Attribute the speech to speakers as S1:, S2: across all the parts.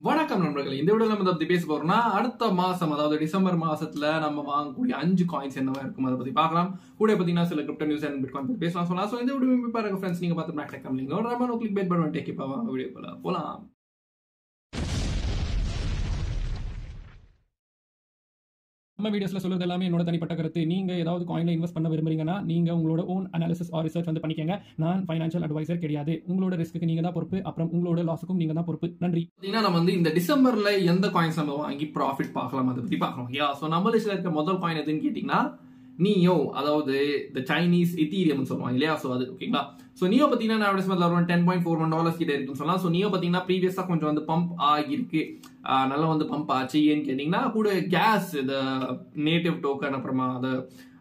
S1: வணக்கம் நண்பர்களே இந்த வீடியோல நம்ம பத்தி பேச போறோம்னா அடுத்த மாசம் அதாவது டிசம்பர் மாசத்துல நம்ம வாங்கக்கூடிய அஞ்சு காயின்ஸ் என்னவா இருக்கும் அதை பத்தி பார்க்கலாம் கூட பாத்தீங்கன்னா சில கிரிப்டோ நியூஸ் அண்ட் பிட்காயின் பத்தி பேசலாம் சொல்லலாம் சோ இந்த வீடியோ பாருங்க ஃப்ரெண்ட்ஸ் நீங்க பார்த்து மேக் டெக் லிங்க் நோடாம நோ கிளிக் பேட் பட்டன் டேக் இப்போ வாங்க வீடியோ போல போலாம்
S2: நம்ம வீடியோஸ்ல சொல்றது எல்லாமே என்னோட தனிப்பட்ட கருத்து நீங்க ஏதாவது காயின்ல இன்வெஸ்ட் பண்ண விரும்புறீங்கன்னா நீங்க உங்களோட ஓன் அனாலிசிஸ் ஆர் ரிசர்ச் வந்து பண்ணிக்கங்க நான் ஃபைனான்ஷியல் அட்வைசர் கிடையாது உங்களோட ரிஸ்க்கு நீங்க தான் பொறுப்பு அப்புறம் உங்களோட லாஸுக்கும் நீங்க தான் பொறுப்பு நன்றி
S1: பாத்தீங்கன்னா நம்ம வந்து இந்த டிசம்பர்ல எந்த காயின்ஸ் நம்ம வாங்கி ப்ராஃபிட் பார்க்கலாம் அதை பத்தி பார்க்கலாம் யா ஸோ நம்ம லிஸ்ட்ல இருக்க முதல் காயின் எதுன்னு கேட்டீங்கன்னா நியோ அதாவது இந்த சைனீஸ் இத்தீரியம் சொல்லுவாங்க இல்லையா ஸோ அது ஓகேங்களா ஸோ நியோ பார்த்தீங்கன்னா நான் அட்வர்டைஸ்மெண்ட்ல ஒரு ten point four one dollars கிட்ட இருக்குன்னு சொல்லலாம் ஸோ நியோ பார்த்தீங்கன்னா ப்ரீவியஸாக கொஞ்சம் வந்து பம்ப் ஆகியிருக்கு ஆஹ் நல்லா வந்து பம்ப் ஆச்சு ஏன்னு கேட்டிங்கன்னா கூட கேஸ் இந்த நேட்டிவ் டோக்கன் அப்புறமா அது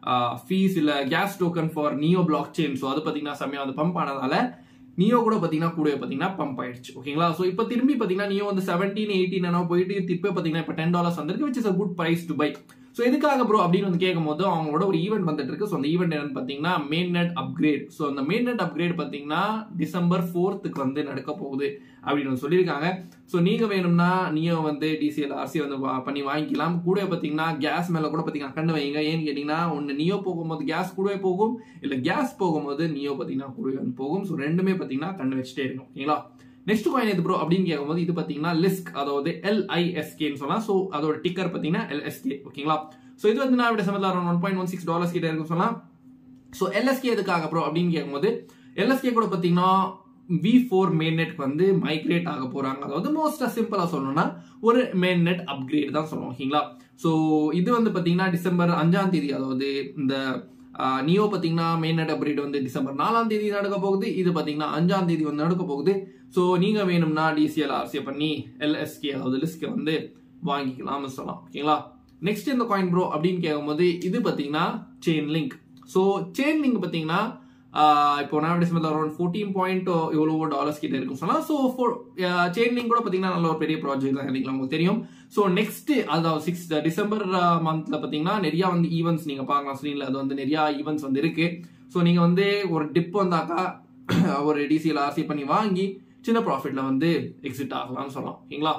S1: ஃபீஸ் இல்லை gas token for Neo blockchain so அது பார்த்தீங்கன்னா செம்மையாக வந்து பம்ப் ஆனதால நியோ கூட பாத்தீங்கன்னா கூட பாத்தீங்கன்னா பம்ப் ஆயிடுச்சு ஓகேங்களா சோ இப்போ திரும்பி பாத்தீங்கன்னா நியோ வந்து செவன்டீன் எயிட்டீன் என்ன போயிட்டு இப்போ பாத்தீங்கன்னா இப்போ டென் டாலர்ஸ் வந்திருக்கு which is a good price to buy so எதுக்காக ப்ரோ அப்படின்னு வந்து கேட்கும்போது அவங்களோட ஒரு ஈவெண்ட் வந்துட்டு இருக்கு ஸோ அந்த ஈவெண்ட் என்னன்னு பார்த்தீங்கன்னா மெயின் நெட் அப்கிரேட் ஸோ அந்த மெயின் நெட் அப்கிரேட் பார்த்தீங்கன்னா டிசம்பர் ஃபோர்த்துக்கு வந்து நடக்க போகுது அப்படின்னு வந்து சொல்லியிருக்காங்க ஸோ நீங்க வேணும்னா நீங்க வந்து டிசிஎல் ஆர்சி வந்து வா- பண்ணி வாங்கிக்கலாம் கூட பார்த்தீங்கன்னா கேஸ் மேல கூட பார்த்தீங்கன்னா கண்ணு வைங்க ஏன்னு கேட்டீங்கன்னா ஒன்று நியோ போகும்போது கேஸ் கூடவே போகும் இல்லை கேஸ் போகும்போது நியோ பார்த்தீங்கன்னா கூடவே வந்து போகும் ஸோ ரெண்டுமே பார்த்தீங்கன்னா கண்ணு வச்சுட்டே இருக்கும் ஓகேங்களா நெக்ஸ்ட் காயின் எது ப்ரோ அப்படின்னு கேட்கும்போது இது பார்த்தீங்கன்னா லிஸ்க் அதாவது எல்ஐஎஸ்கேன்னு சொல்லலாம் ஸோ அதோட டிக்கர் பார்த்தீங்கன்னா எல்எஸ்கே ஓகேங்களா ஸோ இது வந்து நான் விட சமத்தில் around one point one six dollars கிட்ட இருக்கும் சொல்லலாம் ஸோ எல்எஸ்கே எதுக்காக ப்ரோ அப்படின்னு கேட்கும்போது எல்எஸ்கே கூட பார்த்தீங்கன்னா வி ஃபோர் மெயின் நெட் வந்து மைக்ரேட் ஆக போறாங்க அதாவது மோஸ்டா சிம்பிளா சொல்லணும்னா ஒரு மெயின் நெட் அப்கிரேட் தான் சொல்லுவோம் ஓகேங்களா ஸோ இது வந்து பார்த்தீங்கன்னா டிசம்பர் அஞ்சாம் தேதி அதாவது இந்த நியோ பார்த்தீங்கன்னா மெயின் நெட் அப்கிரேட் வந்து டிசம்பர் நாலாம் தேதி நடக்க போகுது இது பார்த்தீங்கன்னா அஞ்சாம் தேதி வந்து நடக்க போகுது ஸோ நீங்க வேணும்னா டிசிஎல் ஆர்சியை பண்ணி எல்எஸ்கே அதாவது லிஸ்கை வந்து வாங்கிக்கலாம்னு சொல்லலாம் ஓகேங்களா நெக்ஸ்ட் இந்த காயின் ப்ரோ அப்படின்னு கேட்கும்போது இது பார்த்தீங்கன்னா Chainlink so Chainlink பார்த்தீங்கன்னா ஆஹ் இப்போ நான் டிசம்பர் அரௌண்ட் ஃபோர்டீன் பாயிண்ட் எவ்வளவோ டாலர்ஸ் கிட்ட இருக்கும் சொல்லலாம் ஸோ ஃபோர் செயின் லிங்க் கூட பார்த்தீங்கன்னா நல்ல ஒரு பெரிய ப்ராஜெக்ட் தான் நினைக்கலாம் உங்களுக்கு தெரியும் ஸோ நெக்ஸ்ட் அதாவது சிக்ஸ் டிசம்பர் மந்த்ல பார்த்தீங்கன்னா நிறைய வந்து ஈவெண்ட்ஸ் நீங்க பார்க்கலாம் ஸ்க்ரீன்ல அது வந்து நிறைய ஈவெண்ட்ஸ் வந்து இருக்கு ஸோ நீங்க வந்து ஒரு டிப் வந்தாக்கா ஒரு டிசிஎல் ஆர்சி பண்ணி வாங்கி சின்ன ப்ராஃபிட்ல வந்து எக்ஸிட் ஆகலாம்னு சொல்லலாம் ஓகேங்களா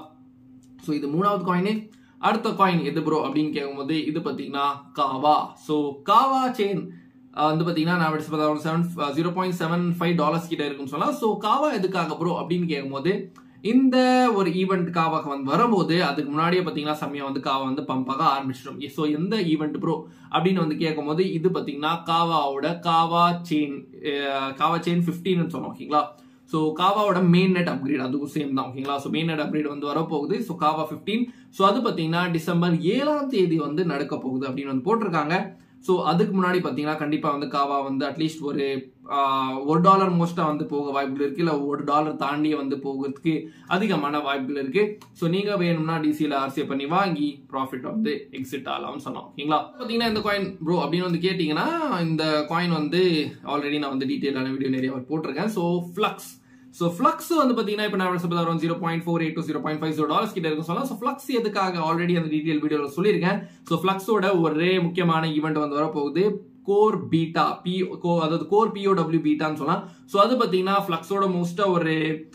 S1: ஸோ இது மூணாவது காயின் அடுத்த காயின் எது ப்ரோ அப்படின்னு கேட்கும்போது இது பார்த்தீங்கன்னா காவா ஸோ காவா செயின் வந்து பார்த்தீங்கன்னா நான் seven zero point seven five dollars கிட்ட இருக்குன்னு சொல்லலாம் ஸோ காவா எதுக்காக ப்ரோ அப்படின்னு கேட்கும்போது இந்த ஒரு ஈவெண்ட் காவாக்கு வந்து வரும்போது அதுக்கு முன்னாடியே பார்த்தீங்கன்னா சமயம் வந்து காவா வந்து பம்பாக ஆரம்பிச்சிடும் ஸோ எந்த ஈவெண்ட் ப்ரோ அப்படின்னு வந்து கேட்கும்போது இது பார்த்தீங்கன்னா காவாவோட காவா செயின் காவா செயின் ஃபிஃப்டின்னு சொன்னோம் ஓகேங்களா ஸோ காவாவோட மெயின் நெட் அப்கிரேட் அதுக்கும் சேம் தான் ஓகேங்களா ஸோ மெயின் நெட் அப்கிரேட் வந்து வரப்போகுது ஸோ காவா ஃபிஃப்டீன் ஸோ அது பார்த்தீங்கன்னா டிசம்பர் ஏழாம் தேதி வந்து நடக்க போகுது அப்படின்னு வந்து போட்டிருக்காங்க ஸோ அதுக்கு முன்னாடி பார்த்தீங்கன்னா கண்டிப்பாக வந்து காவா வந்து அட்லீஸ்ட் ஒரு ஆஹ், ஒரு டாலர் மோஸ்ட்டாக வந்து போக வாய்ப்புகள் இருக்கு இல்லை ஒரு டாலர் தாண்டி வந்து போகிறதுக்கு அதிகமான வாய்ப்புகள் இருக்கு ஸோ நீங்க வேணும்னா டிசியில் ஆர்சியை பண்ணி வாங்கி ப்ராஃபிட் வந்து எக்ஸிட் ஆகலாம்னு சொன்னோம் ஓகேங்களா பார்த்தீங்கன்னா இந்த காயின் ப்ரோ அப்படின்னு வந்து கேட்டிங்கன்னா இந்த காயின் வந்து ஆல்ரெடி நான் வந்து டீட்டெயிலான வீடியோ நிறைய போட்டிருக்கேன் ஸோ ஃப்ளக்ஸ் ஸோ ஃப்ளக்ஸ் வந்து பார்த்தீங்கன்னா இப்போ நான் சொல்ல around zero point four eight zero point five zero dollars கிட்ட இருக்கும் சொல்லலாம் ஸோ ஃப்ளக்ஸ் எதுக்காக ஆல்ரெடி அந்த டீட்டெயில் வீடியோவில் சொல்லியிருக்கேன் ஸோ ஃப்ளக்ஸோட ஒரே முக்கியமான ஈவெண்ட் வந்து வரப்போகுது கோர் பீட்டா பி கோ அதாவது கோர் பிஓடபிள்யூ பீட்டான்னு சொல்லலாம் ஸோ அது பார்த்தீங்கன்னா ஃப்ளக்ஸோட மோஸ்ட்டாக ஒரு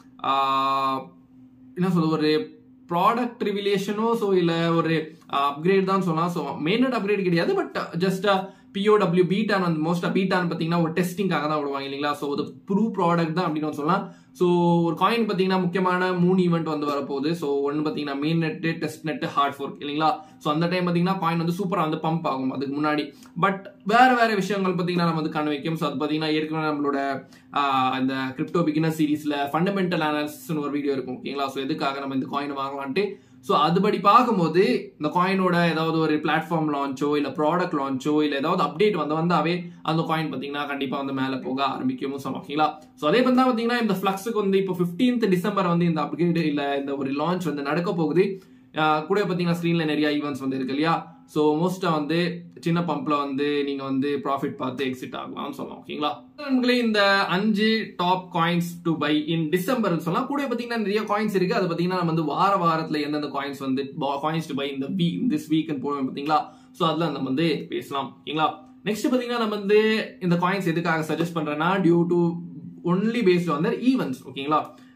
S1: ஆஹ், என்ன சொல்றது ஒரு ப்ராடக்ட் ரிவிலேஷனோ ஸோ இல்லை ஒரு அப்கிரேட் தான் சொல்லலாம் ஸோ மெயினட் அப்கிரேட் கிடையாது பட் ஜஸ்ட் பிஓடபிள்யூ பீட்டான் வந்து மோஸ்ட்டாக பீட்டான் பார்த்தீங்கன்னா ஒரு டெஸ்டிங்காக தான் விடுவாங்க இல்லைங்களா ஸோ அது ப்ரூ ப்ராடக்ட் தான் அப்படின்னு வந்து சொல்லலாம் ஸோ ஒரு காயின் பார்த்தீங்கன்னா முக்கியமான மூணு ஈவெண்ட் வந்து வரப்போகுது ஸோ ஒன்று பார்த்தீங்கன்னா mainnet testnet hard fork இல்லைங்களா ஸோ அந்த டைம் பார்த்தீங்கன்னா காயின் வந்து சூப்பராக வந்து பம்ப் ஆகும் அதுக்கு முன்னாடி பட் வேற வேற விஷயங்கள் பார்த்தீங்கன்னா நம்ம வந்து கண் வைக்கும் ஸோ அது பார்த்தீங்கன்னா ஏற்கனவே நம்மளோட ஆஹ், இந்த கிரிப்டோ பிகினர் சீரீஸ்ல ஃபண்டமெண்டல் அனாலிசிஸ்னு ஒரு வீடியோ இருக்கும் ஓகேங்களா ஸோ எதுக்காக நம்ம இந்த காயின் வாங்கலான்ட்டு ஸோ அதுபடி பார்க்கும்போது இந்த காயினோட ஏதாவது ஒரு பிளாட்ஃபார்ம் லான்ச்சோ இல்லை ப்ராடக்ட் லான்ச்சோ இல்லை ஏதாவது அப்டேட் வந்து வந்தாவே அந்த காயின் பார்த்தீங்கன்னா கண்டிப்பாக வந்து மேலே போக ஆரம்பிக்கும் சொல்லலாம் ஓகேங்களா ஸோ அதே மாதிரி தான் பார்த்தீங்கன்னா இந்த ஃப்ளக்ஸுக்கு வந்து இப்போ ஃபிஃப்டீன்த் டிசம்பர் வந்து இந்த அப்கிரேட் இல்லை இந்த ஒரு லான்ச் வந்து நடக்க போகுது ஆஹ் கூட பார்த்தீங்கன்னா ஸ்க்ரீனில் நிறைய ஈவெண்ட்ஸ் வந்து இருக்கு இல்லையா ஸோ மோஸ்ட்டாக வந்து சின்ன பம்ப்ல வந்து நீங்கள் வந்து ப்ராஃபிட் பார்த்து எக்ஸிட் ஆகலாம்னு சொல்லலாம் ஓகேங்களா நண்பர்களே இந்த அஞ்சு top coins to buy in December சொல்லலாம் கூட பார்த்தீங்கன்னா நிறைய காயின்ஸ் இருக்கு அது பார்த்தீங்கன்னா நம்ம வந்து வார வாரத்தில் எந்தெந்த காயின்ஸ் வந்து காயின்ஸ் டு பை இந்த வீ திஸ் வீக்னு போடுவோம் பார்த்தீங்களா ஸோ அதில் நம்ம வந்து பேசலாம் ஓகேங்களா நெக்ஸ்ட் பார்த்தீங்கன்னா நம்ம வந்து இந்த காயின்ஸ் எதுக்காக சஜஸ்ட் பண்றேன்னா due to only based on their events ஓகேங்களா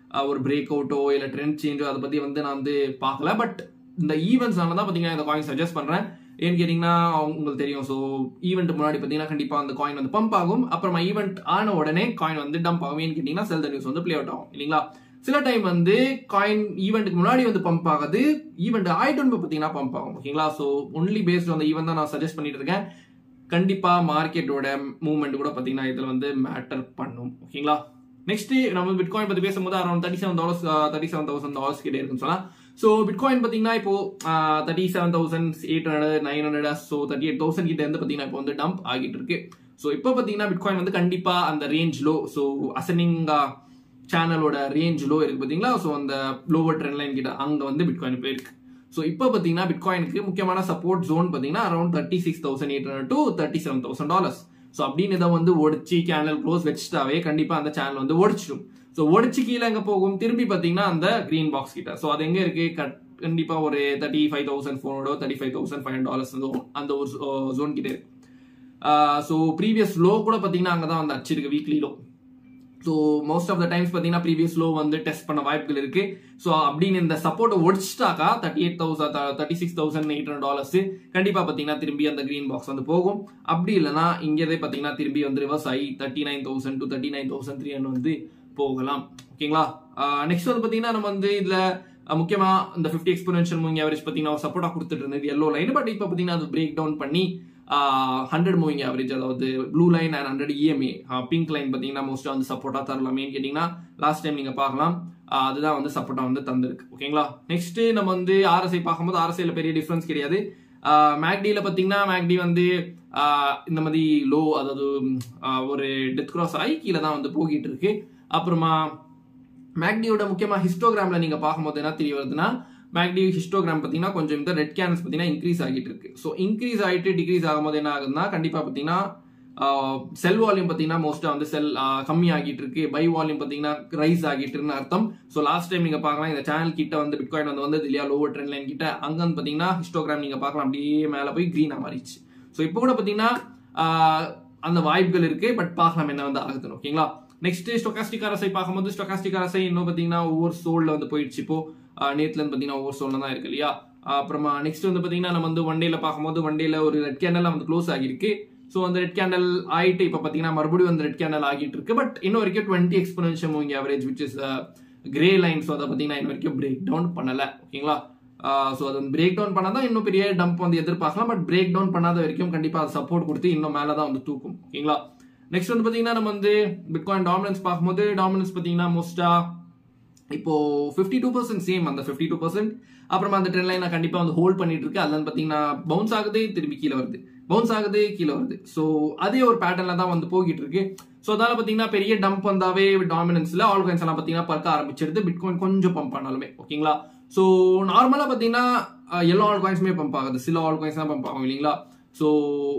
S1: ஒரு பிரேக் அவுட்டோ இல்லை ட்ரெண்ட் சேஞ்சோ அதை பற்றி வந்து நான் வந்து பார்க்கல பட் இந்த ஈவெண்ட்ஸ்னால தான் பார்த்தீங்கன்னா இந்த காயின் சஜஸ்ட் பண்ணுறேன் ஏன்னு கேட்டிங்கன்னா உங்களுக்கு தெரியும் ஸோ ஈவெண்ட் முன்னாடி பார்த்தீங்கன்னா கண்டிப்பாக அந்த காயின் வந்து பம்ப் ஆகும் அப்புறமா ஈவெண்ட் ஆன உடனே காயின் வந்து டம்ப் ஆகும் ஏன்னு கேட்டிங்கன்னா செல் த நியூஸ் வந்து ப்ளே அவுட் ஆகும் இல்லைங்களா சில டைம் வந்து காயின் ஈவெண்ட்டுக்கு முன்னாடி வந்து பம்ப் ஆகுது ஈவெண்ட் ஆயிட்டு பார்த்தீங்கன்னா பம்ப் ஆகும் ஓகேங்களா ஸோ ஒன்லி பேஸ்ட் அந்த ஈவெண்ட் தான் நான் சஜஸ்ட் பண்ணிட்டு இருக்கேன் கண்டிப்பா மார்க்கெட்டோட மூவ்மெண்ட் கூட பார்த்தீங்கன்னா இதில் வந்து மேட்டர் பண்ணும் ஓகேங்களா நெக்ஸ்ட் நம்ம பிட்காயின் பத்தி பேசும்போது around thirty seven dollars thirty seven thousand dollars கிட்டே இருக்குன்னு சொல்லலாம் ஸோ பிட்காயின் பார்த்தீங்கன்னா இப்போ thirty seven thousand eight hundred nine hundred so thirty eight thousand கிட்ட இருந்து பார்த்தீங்கன்னா இப்போ வந்து டம்ப் ஆகிட்டு இருக்கு ஸோ இப்போ பார்த்தீங்கன்னா பிட்காயின் வந்து கண்டிப்பா அந்த ரேஞ்ச் லோ ஸோ அசனிங் சேனலோட ரேஞ்ச் லோ இருக்கு பார்த்தீங்களா ஸோ அந்த லோவர் ட்ரெண்ட் லைன் கிட்ட அங்கே வந்து பிட்காயின் போயிருக்கு ஸோ இப்போ பார்த்தீங்கன்னா பிட்காயினுக்கு முக்கியமான சப்போர்ட் ஜோன் பார்த்தீங்கன்னா around thirty six thousand eight hundred to thirty seven thousand dollars so அப்படின்னு இதை வந்து ஒடிச்சு சேனல் க்ளோஸ் வச்சுட்டாவே கண்டிப்பாக அந்த சேனல் வந்து ஒடிச்சிடும் ஸோ ஒடிச்சு கீழே எங்கே போகும் திரும்பி பார்த்தீங்கன்னா அந்த கிரீன் பாக்ஸ் கிட்ட ஸோ அது எங்கே இருக்கு கட் கண்டிப்பாக ஒரு thirty five thousand four hundred thirty five thousand five hundred dollars வந்து அந்த ஒரு ஜோன் கிட்ட இருக்கு ஸோ ப்ரீவியஸ் லோ கூட பார்த்தீங்கன்னா அங்கே தான் வந்து அடிச்சிருக்கு weekly low so most of the times பார்த்தீங்கன்னா ப்ரீவியஸ் லோ வந்து டெஸ்ட் பண்ண வாய்ப்புகள் இருக்கு ஸோ அப்படின்னு இந்த சப்போர்ட்டை ஒடிச்சிட்டாக்கா thirty eight thousand thirty six thousand eight hundred dollars கண்டிப்பாக பார்த்தீங்கன்னா திரும்பி அந்த கிரீன் பாக்ஸ் வந்து போகும் அப்படி இல்லைனா இங்கேயே பார்த்தீங்கன்னா திரும்பி வந்து ரிவர்ஸ் ஆகி thirty nine thousand to thirty nine thousand three hundred வந்து போகலாம் ஓகேங்களா நெக்ஸ்ட் வந்து பார்த்தீங்கன்னா நம்ம வந்து இதில் முக்கியமா இந்த ஃபிஃப்டி எக்ஸ்போனன்ஷியல் மூவிங் ஆவரேஜ் பார்த்தீங்கன்னா சப்போர்ட்டாக கொடுத்துட்டு இருந்தது எல்லோ லைன் பட் இப்போ பார்த்தீங்கன்னா அது பிரேக் டவுன் பண்ணி ஹண்ட்ரட் மூவிங் ஆவரேஜ் அதாவது blue line and hundred EMA pink line பார்த்தீங்கன்னா மோஸ்ட்டாக வந்து சப்போர்ட்டாக தரலாமேன்னு கேட்டிங்கன்னா லாஸ்ட் டைம் நீங்கள் பார்க்கலாம் அதுதான் வந்து சப்போர்ட்டாக வந்து தந்திருக்கு ஓகேங்களா நெக்ஸ்ட் நம்ம வந்து ஆர்எஸ்ஐ பார்க்கும்போது ஆர்எஸ்ஐல பெரிய டிஃப்ரென்ஸ் கிடையாது மேக்டியில் பார்த்தீங்கன்னா மேக்டி வந்து இந்த மாதிரி லோ அதாவது ஒரு டெத் கிராஸ் ஆகி கீழே தான் வந்து போகிட்டு இருக்கு அப்புறமா மேக்டியோட முக்கியமாக ஹிஸ்டோகிராமில் நீங்கள் பார்க்கும்போது என்ன தெரிய வருதுன்னா மேக்டி ஹிஸ்டோகிராம் பார்த்தீங்கன்னா கொஞ்சம் இந்த ரெட் கேன்ஸ் பார்த்தீங்கன்னா இன்க்ரீஸ் ஆகிட்டு இருக்கு ஸோ இன்க்ரீஸ் ஆகிட்டு டிக்ரீஸ் ஆகும்போது என்ன ஆகுதுன்னா கண்டிப்பாக பார்த்தீங்கன்னா செல் வால்யூம் பார்த்தீங்கன்னா மோஸ்ட்டாக வந்து செல் கம்மி ஆகிட்டு இருக்கு பை வால்யூம் பார்த்தீங்கன்னா ரைஸ் ஆகிட்டு இருக்குன்னு அர்த்தம் ஸோ லாஸ்ட் டைம் நீங்கள் பார்க்கலாம் இந்த சேனல் கிட்ட வந்து பிட்காயின் வந்து வந்து இல்லையா லோவர் ட்ரெண்ட் லைன் கிட்ட அங்கே வந்து பார்த்தீங்கன்னா ஹிஸ்டோகிராம் நீங்கள் பார்க்கலாம் அப்படியே மேலே போய் க்ரீனாக மாறிச்சு ஸோ இப்போ கூட பார்த்தீங்கன்னா அந்த வாய்ப்புகள் இருக்கு பட் பார்க்கலாம் என்ன வந்து ஆகுதுன்னு ஓகேங்களா நெக்ஸ்ட் ஸ்டொகாஸ்டிக் அரசை பார்க்கும்போது ஸ்டொகாஸ்டிக் அரசை இன்னும் பார்த்தீங்கன்னா ஒவ்வொரு சோல்ல வந்து போயிடுச்சு இப்போ நேத்துல இருந்து பார்த்தீங்கன்னா ஒவ்வொரு சோல்ல தான் இருக்கு இல்லையா அப்புறமா நெக்ஸ்ட் வந்து பார்த்தீங்கன்னா நம்ம வந்து ஒன் டேல பார்க்கும்போது ஒன் டேல ஒரு ரெட் கேண்டல் வந்து க்ளோஸ் ஆகிருக்கு ஸோ அந்த ரெட் கேண்டல் ஆயிட்டு இப்போ பார்த்தீங்கன்னா மறுபடியும் அந்த ரெட் கேண்டல் ஆகிட்டு இருக்கு பட் இன்னும் வரைக்கும் twenty exponential moving average which is grey line so அதை பார்த்தீங்கன்னா இன்ன வரைக்கும் பிரேக் டவுன் பண்ணல ஓகேங்களா ஸோ அது பிரேக் டவுன் பண்ணாதான் இன்னும் பெரிய டம்ப் வந்து எதிர்பார்க்கலாம் பட் பிரேக் டவுன் பண்ணாத வரைக்கும் கண்டிப்பாக அது சப்போர்ட் கொடுத்து இன்னும் மேலே தான் வந்து தூக்கும் ஓகேங்களா நெக்ஸ்ட் வந்து பார்த்தீங்கன்னா நம்ம வந்து பிட்காயின் டாமினன்ஸ் பார்க்கும்போது டாமினன்ஸ் பார்த்தீங்கன்னா மோஸ்டா இப்போ ஃபிஃப்டி டூ பர்சன்ட் சேம் அந்த ஃபிஃப்டி டூ பர்சன்ட் அப்புறமா அந்த ட்ரெண்ட் லைன் நான் கண்டிப்பாக வந்து ஹோல்ட் பண்ணிட்டு இருக்கு அதில் பார்த்தீங்கன்னா பவுன்ஸ் ஆகுது திரும்பி கீழே வருது பவுன்ஸ் ஆகுது கீழே வருது ஸோ அதே ஒரு பேட்டர்ல தான் வந்து போகிட்டு இருக்கு ஸோ அதனால பார்த்தீங்கன்னா பெரிய டம்ப் வந்தாவே டாமினன்ஸ்ல ஆல் காயின்ஸ் எல்லாம் பார்த்தீங்கன்னா பறக்க ஆரம்பிச்சிருது பிட்காயின் கொஞ்சம் பம்ப் பண்ணாலுமே ஓகேங்களா ஸோ நார்மலாக பார்த்தீங்கன்னா எல்லா ஆல் காயின்ஸுமே பம்ப் ஆகுது சில ஆல் காயின்ஸ் தான் பம்ப் ஆகும் இல்லைங்களா ஸோ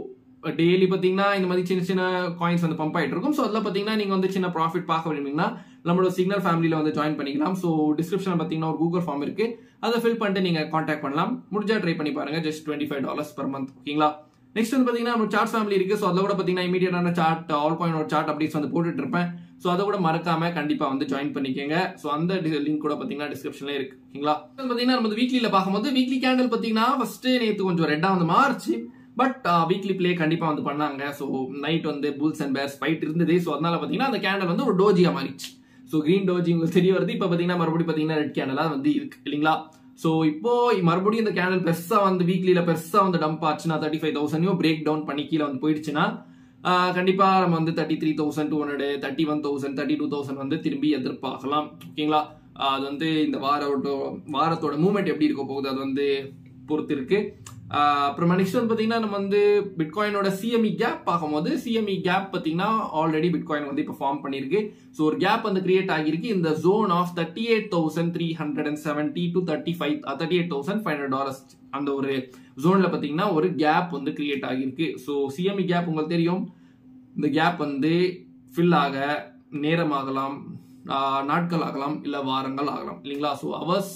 S1: டெய்லி பார்த்தீங்கன்னா இந்த மாதிரி சின்ன சின்ன காயின்ஸ் வந்து பம்ப் ஆகிட்டு இருக்கும் ஸோ அதில் பார்த்தீங்கன்னா நீங்கள் வந்து சின்ன ப்ராஃபிட் பார்க்க விரும்புனீங்கன்னா நம்மளோட சிக்னல் ஃபேமிலியில் வந்து ஜாயின் பண்ணிக்கலாம் ஸோ டிஸ்கிரிப்ஷனில் பார்த்தீங்கன்னா ஒரு கூகுள் ஃபார்ம் இருக்கு அதை ஃபில் பண்ணிட்டு நீங்கள் காண்டாக்ட் பண்ணலாம் முடிஞ்சா ட்ரை பண்ணி பாருங்க just twenty five dollars per month ஓகேங்களா நெக்ஸ்ட் வந்து பார்த்தீங்கன்னா நம்ம சார்ட் ஃபேமிலி இருக்கு ஸோ அதில் கூட பார்த்தீங்கன்னா இமீடியட்டான சார்ட் ஆல் காயின் ஒரு சார்ட் அப்டேட்ஸ் வந்து போட்டுட்டு இருப்பேன் ஸோ அதை கூட மறக்காம கண்டிப்பாக வந்து ஜாயின் பண்ணிக்கோங்க ஸோ அந்த லிங்க் கூட பார்த்தீங்கன்னா டிஸ்கிரிப்ஷன்ல இருக்கு ஓகேங்களா பார்த்தீங்கன்னா நம்ம வீக்லியில் பார்க்கும்போது வீக்லி கேண்டில் பார்த்தீங்கன்னா ஃபர்ஸ்ட் நேற்று கொஞ்சம் ரெட்டாக வந்து மாறுச்சு பட் வீக்லி பிளே கண்டிப்பாக வந்து பண்ணாங்க ஸோ நைட் வந்து புல்ஸ் அண்ட் பேர்ஸ் ஃபைட் இருந்தது ஸோ அதனால பார்த்தீங்கன்னா அந்த கேண்டல் வந்து ஒரு டோஜியா மாறிச்சு ஸோ கிரீன் டோஜி உங்களுக்கு தெரிய வருது இப்போ பார்த்தீங்கன்னா மறுபடியும் பார்த்தீங்கன்னா ரெட் கேண்டலாக வந்து இருக்கு இல்லைங்களா ஸோ இப்போ மறுபடியும் இந்த கேண்டல் பெருசாக வந்து வீக்லியில் பெருசாக வந்து டம்ப் ஆச்சுன்னா தேர்ட்டி ஃபைவ் தௌசண்டையும் பிரேக் டவுன் பண்ணி கீழே வந்து போயிடுச்சுன்னா கண்டிப்பாக நம்ம வந்து thirty three thousand two hundred thirty one thousand thirty two thousand வந்து திரும்பி எதிர்பார்க்கலாம் ஓகேங்களா அது வந்து இந்த வாரோட வாரத்தோட மூவ்மெண்ட் எப்படி இருக்க போகுது அது வந்து பொறுத்து இருக்கு அப்புறமா நெக்ஸ்ட் வந்து பார்த்தீங்கன்னா நம்ம வந்து பிட்காயினோட சிஎம்இ கேப் பார்க்கும்போது சிஎம்இ கேப் பார்த்தீங்கன்னா ஆல்ரெடி பிட்காயின் வந்து இப்போ ஃபார்ம் பண்ணியிருக்கு ஸோ ஒரு கேப் வந்து கிரியேட் ஆகிருக்கு இந்த zone of thirty eight thousand three hundred and seventy to thirty five thirty eight thousand five hundred dollars அந்த ஒரு ஜோனில் பார்த்தீங்கன்னா ஒரு கேப் வந்து கிரியேட் ஆகிருக்கு ஸோ சிஎம்இ கேப் உங்களுக்கு தெரியும் இந்த கேப் வந்து ஃபில் ஆக நேரமாகலாம் நாட்கள் ஆகலாம் இல்லை வாரங்கள் ஆகலாம் இல்லைங்களா so hours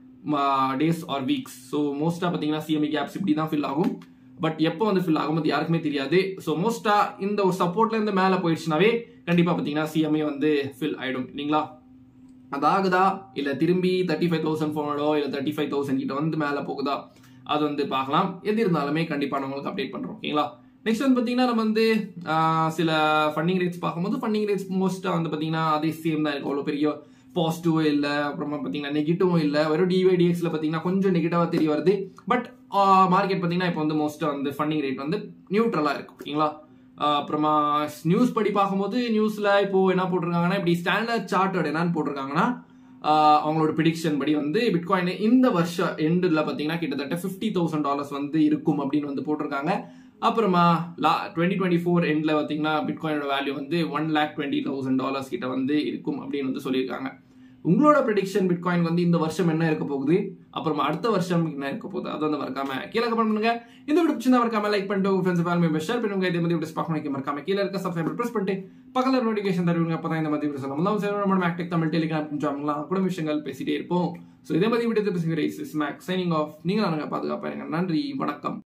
S1: days or weeks so மோஸ்ட்டாக பார்த்தீங்கன்னா சிஎம்இ கேப்ஸ் இப்படி தான் ஃபில் ஆகும் பட் எப்போ வந்து ஃபில் ஆகும் அது யாருக்குமே தெரியாது ஸோ மோஸ்ட்டாக இந்த ஒரு சப்போர்ட்ல இருந்து மேலே போயிடுச்சுனாவே கண்டிப்பாக பார்த்தீங்கன்னா சிஎம்ஏ வந்து ஃபில் ஆகிடும் இல்லைங்களா அது ஆகுதா இல்ல திரும்பி தேர்ட்டி ஃபைவ் தௌசண்ட் ஃபோனோ இல்ல தேர்ட்டி ஃபைவ் தௌசண்ட் கிட்ட வந்து மேல போகுதா அது வந்து பார்க்கலாம் எது இருந்தாலுமே கண்டிப்பா நான் உங்களுக்கு அப்டேட் பண்றோம் ஓகேங்களா நெக்ஸ்ட் வந்து பாத்தீங்கன்னா நம்ம வந்து ஆஹ், சில ஃபண்டிங் ரேட்ஸ் பார்க்கும்போது ஃபண்டிங் ரேட்ஸ் மோஸ்டா வந்து பாத்தீங்கன்னா அதே சேம் தான் இருக்கும் அவ்வளோ பெரிய பாசிட்டிவும் இல்லை அப்புறமா பார்த்தீங்கன்னா நெகட்டிவும் இல்லை வெறும் டிவைடிஎக்ஸ்ல பார்த்தீங்கன்னா கொஞ்சம் நெகட்டிவாக தெரிய வருது பட் மார்க்கெட் பார்த்தீங்கன்னா இப்போ வந்து மோஸ்ட்டாக வந்து ஃபண்டிங் ரேட் வந்து நியூட்ரலாக இருக்கு ஓகேங்களா ஆஹ் அப்புறமா நியூஸ் படி பார்க்கும்போது நியூஸ்ல இப்போ என்ன போட்டிருக்காங்கன்னா இப்படி ஸ்டாண்டர்ட் சார்ட்டர்ட் என்னன்னு போட்டிருக்காங்கன்னா ஆஹ் அவங்களோட ப்ரிடிக்ஷன் படி வந்து பிட்காயின் இந்த வருஷம் எண்டில் பார்த்தீங்கன்னா கிட்டத்தட்ட ஃபிஃப்டி தௌசண்ட் டாலர்ஸ் வந்து இருக்கும் அப்படின்னு வந்து போட்டிருக்காங்க அப்புறமா லா டுவெண்ட்டி டுவெண்ட்டி ஃபோர் எண்டில் பார்த்தீங்கன்னா பிட்காயினோட வேல்யூ வந்து one lakh twenty thousand dollars கிட்ட வந்து இருக்கும் அப்படின்னு வந்து சொல்லியிருக்காங்க உங்களோட ப்ரெடிக்ஷன் பிட்காயின் வந்து இந்த வருஷம் என்ன இருக்க போகுது அப்புறமா அடுத்த வருஷம் என்ன இருக்க போகுது அது வந்து மறக்காம கீழே கமெண்ட் பண்ணுங்க இந்த வீடியோ பிடிச்சிருந்தா மறக்காம லைக் பண்ணிட்டு உங்க ஃப்ரெண்ட்ஸ் ஃபேமிலி ஷேர் பண்ணுங்க இதே மாதிரி வீடியோஸ் பார்க்கணும் மறக்காம கீழே இருக்க சப்ஸ்கிரைப் பிரஸ் பண்ணிட்டு பக்கத்துல நோட்டிஃபிகேஷன் தருவீங்க அப்பதான் இந்த மாதிரி வீடியோ சொல்லலாம் முதல்ல சரி நம்ம மேக்டெக் தமிழ் டெலிகிராம் ஜாம்லாம் கூட விஷயங்கள் பேசிட்டே இருப்போம் ஸோ இதே மாதிரி வீடியோ பேசுகிற மேக் சைனிங் ஆஃப் நீங்க நாங்கள் பாதுகாப்பாருங்க நன்றி வணக்கம்